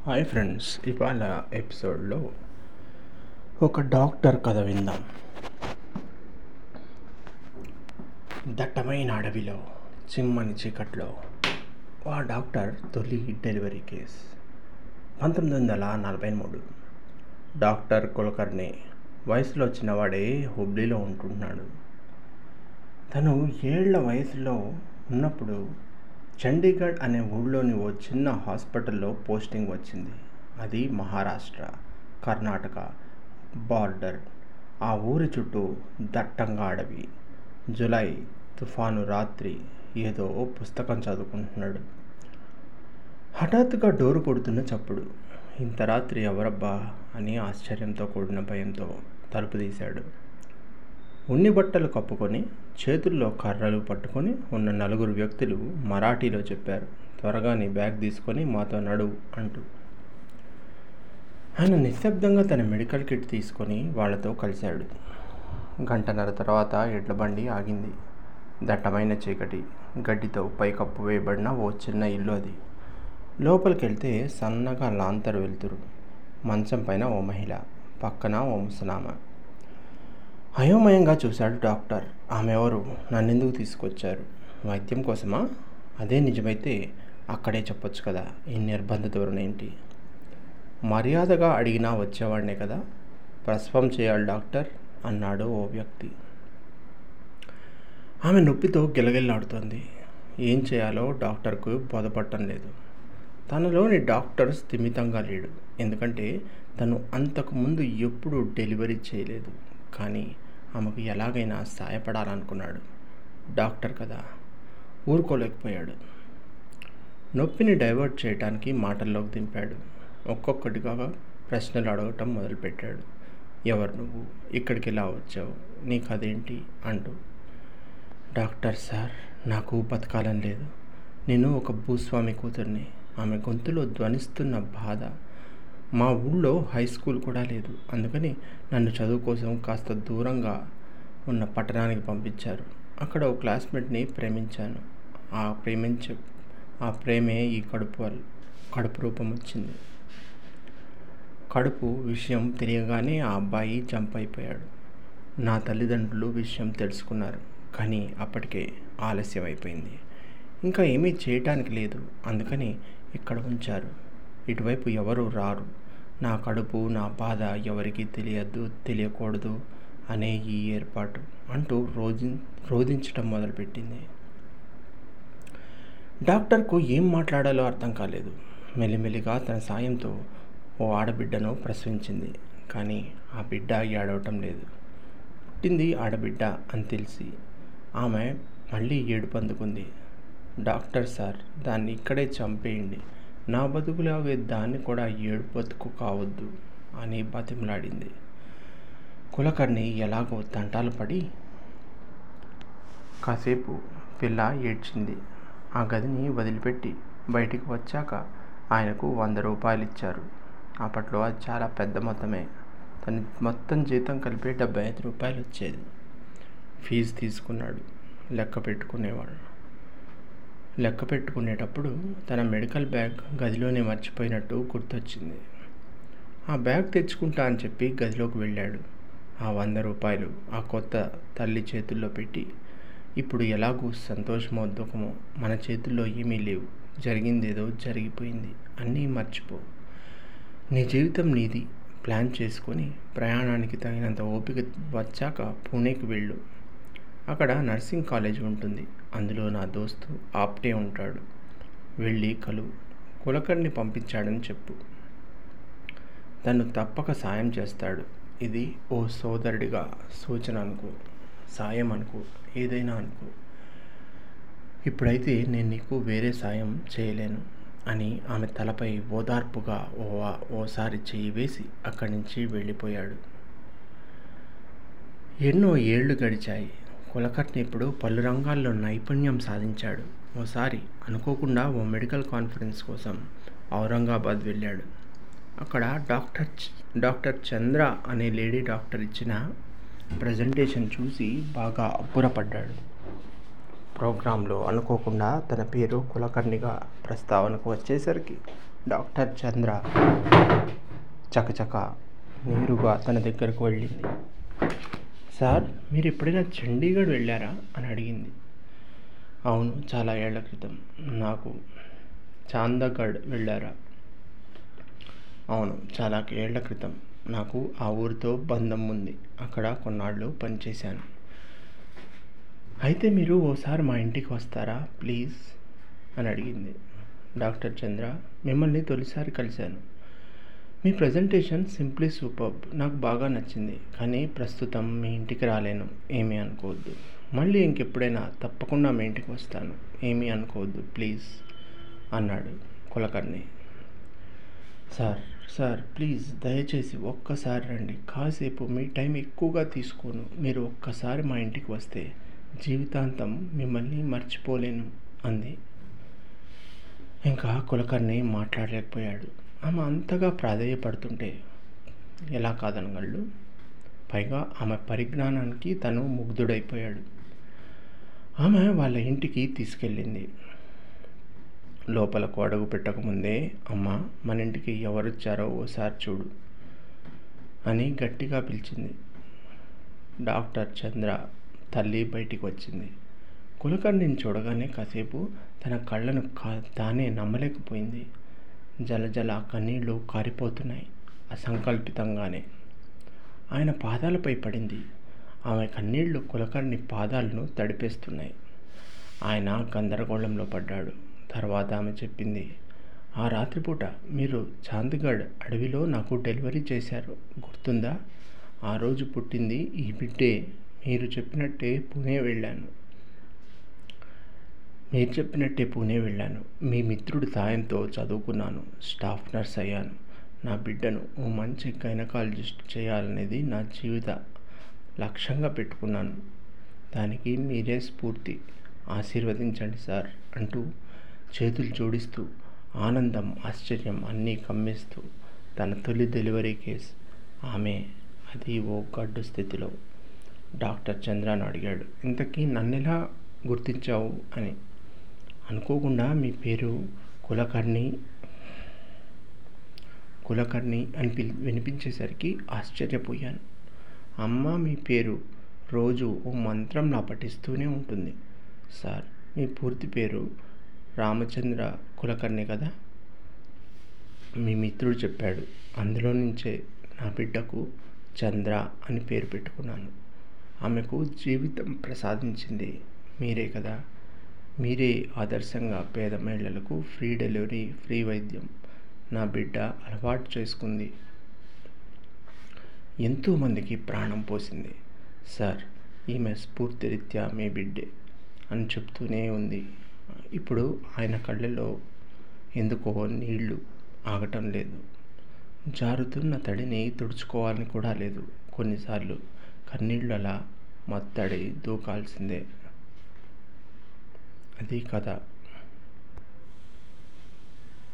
hi friends ఇవాళ ఎపిసోడ్లో ఒక డాక్టర్ కథ విందాం దట్టమైన అడవిలో చిమ్మని చీకట్లో ఆ డాక్టర్ తొలి డెలివరీ కేస్ పంతొమ్మిది వందల నలభై మూడు డాక్టర్ కులకర్ణి వయసులో చిన్నవాడే హుబ్లీలో ఉంటున్నాడు తను ఏళ్ల వయసులో ఉన్నప్పుడు చండీగఢ్ అనే ఊళ్ళోని ఓ చిన్న హాస్పిటల్లో పోస్టింగ్ వచ్చింది అది మహారాష్ట్ర కర్ణాటక బార్డర్ ఆ ఊరి చుట్టూ దట్టంగా అడవి జులై తుఫాను రాత్రి ఏదో పుస్తకం చదువుకుంటున్నాడు హఠాత్తుగా డోరు కొడుతున్న చప్పుడు ఇంత రాత్రి ఎవరబ్బా అని ఆశ్చర్యంతో కూడిన భయంతో తలుపు తీశాడు ఉన్ని బట్టలు కప్పుకొని చేతుల్లో కర్రలు పట్టుకొని ఉన్న నలుగురు వ్యక్తులు మరాఠీలో చెప్పారు త్వరగా నీ బ్యాగ్ తీసుకొని మాతో నడువు అంటూ ఆయన నిశ్శబ్దంగా తన మెడికల్ కిట్ తీసుకొని వాళ్ళతో కలిశాడు గంటన్నర తర్వాత ఎడ్ల బండి ఆగింది దట్టమైన చీకటి గడ్డితో పైకప్పు వేయబడిన ఓ చిన్న ఇల్లు అది లోపలికి వెళ్తే సన్నగా లాంతరు వెళ్తురు మంచం పైన ఓ మహిళ పక్కన ఓ ముసలామ అయోమయంగా చూశాడు డాక్టర్ ఆమె ఎవరు నన్నెందుకు తీసుకొచ్చారు వైద్యం కోసమా అదే నిజమైతే అక్కడే చెప్పొచ్చు కదా ఈ నిర్బంధ ధోరణి ఏంటి మర్యాదగా అడిగినా వచ్చేవాడినే కదా ప్రసవం చేయాలి డాక్టర్ అన్నాడు ఓ వ్యక్తి ఆమె నొప్పితో గిలగిల్లాడుతోంది ఏం చేయాలో డాక్టర్కు బోధపడటం లేదు తనలోని డాక్టర్ స్థిమితంగా లేడు ఎందుకంటే తను అంతకు ముందు ఎప్పుడూ డెలివరీ చేయలేదు కానీ ఆమెకు ఎలాగైనా సాయపడాలనుకున్నాడు డాక్టర్ కదా ఊరుకోలేకపోయాడు నొప్పిని డైవర్ట్ చేయడానికి మాటల్లోకి దింపాడు ఒక్కొక్కటిగా ప్రశ్నలు అడగటం మొదలుపెట్టాడు ఎవరు నువ్వు ఇక్కడికి ఎలా వచ్చావు నీకు అదేంటి అంటూ డాక్టర్ సార్ నాకు బతకాలని లేదు నేను ఒక భూస్వామి కూతుర్ని ఆమె గొంతులో ధ్వనిస్తున్న బాధ మా ఊళ్ళో హై స్కూల్ కూడా లేదు అందుకని నన్ను చదువు కోసం కాస్త దూరంగా ఉన్న పట్టణానికి పంపించారు అక్కడ ఓ క్లాస్మేట్ని ప్రేమించాను ఆ ప్రేమించ ఆ ప్రేమే ఈ కడుపు వల్ల కడుపు రూపం వచ్చింది కడుపు విషయం తెలియగానే ఆ అబ్బాయి జంప్ అయిపోయాడు నా తల్లిదండ్రులు విషయం తెలుసుకున్నారు కానీ అప్పటికే ఆలస్యం అయిపోయింది ఇంకా ఏమీ చేయటానికి లేదు అందుకని ఇక్కడ ఉంచారు ఇటువైపు ఎవరు రారు నా కడుపు నా బాధ ఎవరికి తెలియద్దు తెలియకూడదు అనే ఈ ఏర్పాటు అంటూ రోజి రోధించటం మొదలుపెట్టింది డాక్టర్కు ఏం మాట్లాడాలో అర్థం కాలేదు మెల్లిమెల్లిగా తన సాయంతో ఓ ఆడబిడ్డను ప్రసవించింది కానీ ఆ బిడ్డ ఏడవటం లేదు పుట్టింది ఆడబిడ్డ అని తెలిసి ఆమె మళ్ళీ ఏడుపు అందుకుంది డాక్టర్ సార్ దాన్ని ఇక్కడే చంపేయండి నా బతుకులాగే దాన్ని కూడా ఏడు బతుకు కావద్దు అని బతిమలాడింది కులకర్ణి ఎలాగో తంటాలు పడి కాసేపు పిల్ల ఏడ్చింది ఆ గదిని వదిలిపెట్టి బయటికి వచ్చాక ఆయనకు వంద రూపాయలు ఇచ్చారు అప్పట్లో అది చాలా పెద్ద మొత్తమే తన మొత్తం జీతం కలిపి డెబ్బై ఐదు రూపాయలు వచ్చేది ఫీజు తీసుకున్నాడు లెక్క పెట్టుకునేవాడు లెక్క పెట్టుకునేటప్పుడు తన మెడికల్ బ్యాగ్ గదిలోనే మర్చిపోయినట్టు గుర్తొచ్చింది ఆ బ్యాగ్ తెచ్చుకుంటా అని చెప్పి గదిలోకి వెళ్ళాడు ఆ వంద రూపాయలు ఆ కొత్త తల్లి చేతుల్లో పెట్టి ఇప్పుడు ఎలాగూ సంతోషమో దుఃఖమో మన చేతుల్లో ఏమీ లేవు జరిగిందేదో జరిగిపోయింది అన్నీ మర్చిపో నీ జీవితం నీది ప్లాన్ చేసుకొని ప్రయాణానికి తగినంత ఓపిక వచ్చాక పూణేకి వెళ్ళు అక్కడ నర్సింగ్ కాలేజ్ ఉంటుంది అందులో నా దోస్తు ఆప్టే ఉంటాడు వెళ్ళి కలువు కులకర్ణి పంపించాడని చెప్పు తను తప్పక సాయం చేస్తాడు ఇది ఓ సోదరుడిగా సూచన అనుకో సాయం అనుకో ఏదైనా అనుకో ఇప్పుడైతే నేను నీకు వేరే సాయం చేయలేను అని ఆమె తలపై ఓదార్పుగా ఓ ఓసారి చేయి వేసి అక్కడి నుంచి వెళ్ళిపోయాడు ఎన్నో ఏళ్లు గడిచాయి కులకర్ణి ఇప్పుడు పలు రంగాల్లో నైపుణ్యం సాధించాడు ఓసారి అనుకోకుండా ఓ మెడికల్ కాన్ఫరెన్స్ కోసం ఔరంగాబాద్ వెళ్ళాడు అక్కడ డాక్టర్ డాక్టర్ చంద్ర అనే లేడీ డాక్టర్ ఇచ్చిన ప్రజెంటేషన్ చూసి బాగా అబ్బురపడ్డాడు ప్రోగ్రాంలో అనుకోకుండా తన పేరు కులకర్ణిగా ప్రస్తావనకు వచ్చేసరికి డాక్టర్ చంద్ర చకచక నేరుగా తన దగ్గరకు వెళ్ళింది సార్ మీరు ఎప్పుడైనా చండీగఢ్ వెళ్ళారా అని అడిగింది అవును చాలా ఏళ్ల క్రితం నాకు చాందగఢ్ వెళ్ళారా అవును చాలా ఏళ్ల క్రితం నాకు ఆ ఊరితో బంధం ఉంది అక్కడ కొన్నాళ్ళు పనిచేశాను అయితే మీరు ఓసారి మా ఇంటికి వస్తారా ప్లీజ్ అని అడిగింది డాక్టర్ చంద్ర మిమ్మల్ని తొలిసారి కలిశాను మీ ప్రజెంటేషన్ సింప్లీ సూపర్ నాకు బాగా నచ్చింది కానీ ప్రస్తుతం మీ ఇంటికి రాలేను ఏమీ అనుకోవద్దు మళ్ళీ ఇంకెప్పుడైనా తప్పకుండా మీ ఇంటికి వస్తాను ఏమీ అనుకోవద్దు ప్లీజ్ అన్నాడు కులకర్ణి సార్ సార్ ప్లీజ్ దయచేసి ఒక్కసారి రండి కాసేపు మీ టైం ఎక్కువగా తీసుకోను మీరు ఒక్కసారి మా ఇంటికి వస్తే జీవితాంతం మిమ్మల్ని మర్చిపోలేను అంది ఇంకా కులకర్ణి మాట్లాడలేకపోయాడు ఆమె అంతగా ప్రాధేయపడుతుంటే ఎలా కాదనగలడు పైగా ఆమె పరిజ్ఞానానికి తను ముగ్ధుడైపోయాడు ఆమె వాళ్ళ ఇంటికి తీసుకెళ్ళింది లోపలకు అడుగు పెట్టకముందే అమ్మ మన ఇంటికి ఎవరొచ్చారో ఓసారి చూడు అని గట్టిగా పిలిచింది డాక్టర్ చంద్ర తల్లి బయటికి వచ్చింది కులకర్ణిని చూడగానే కాసేపు తన కళ్ళను కా తానే నమ్మలేకపోయింది జలజల కన్నీళ్లు కారిపోతున్నాయి అసంకల్పితంగానే ఆయన పాదాలపై పడింది ఆమె కన్నీళ్లు కులకర్ణి పాదాలను తడిపేస్తున్నాయి ఆయన గందరగోళంలో పడ్డాడు తర్వాత ఆమె చెప్పింది ఆ రాత్రిపూట మీరు చాందిగఢ్ అడవిలో నాకు డెలివరీ చేశారు గుర్తుందా ఆ రోజు పుట్టింది ఈ బిడ్డే మీరు చెప్పినట్టే పుణే వెళ్ళాను మీరు చెప్పినట్టే పూణే వెళ్ళాను మీ మిత్రుడి సాయంతో చదువుకున్నాను స్టాఫ్ నర్స్ అయ్యాను నా బిడ్డను ఓ మంచి గైనకాలజిస్ట్ చేయాలనేది నా జీవిత లక్ష్యంగా పెట్టుకున్నాను దానికి మీరే స్ఫూర్తి ఆశీర్వదించండి సార్ అంటూ చేతులు జోడిస్తూ ఆనందం ఆశ్చర్యం అన్నీ కమ్మేస్తూ తన తొలి డెలివరీ కేస్ ఆమె అది ఓ గడ్డు స్థితిలో డాక్టర్ చంద్రాన్ని అడిగాడు ఇంతకీ నన్నెలా గుర్తించావు అని అనుకోకుండా మీ పేరు కులకర్ణి కులకర్ణి అని పిలి వినిపించేసరికి ఆశ్చర్యపోయాను అమ్మ మీ పేరు రోజు ఓ మంత్రంలా పఠిస్తూనే ఉంటుంది సార్ మీ పూర్తి పేరు రామచంద్ర కులకర్ణి కదా మీ మిత్రుడు చెప్పాడు అందులో నుంచే నా బిడ్డకు చంద్ర అని పేరు పెట్టుకున్నాను ఆమెకు జీవితం ప్రసాదించింది మీరే కదా మీరే ఆదర్శంగా పేద మహిళలకు ఫ్రీ డెలివరీ ఫ్రీ వైద్యం నా బిడ్డ అలవాటు చేసుకుంది ఎంతోమందికి ప్రాణం పోసింది సార్ ఈమె స్ఫూర్తిరీత్యా మీ బిడ్డే అని చెప్తూనే ఉంది ఇప్పుడు ఆయన కళ్ళలో ఎందుకో నీళ్లు ఆగటం లేదు జారుతున్న తడిని తుడుచుకోవాలని కూడా లేదు కొన్నిసార్లు కన్నీళ్ళు అలా మత్తడి దూకాల్సిందే అది కథ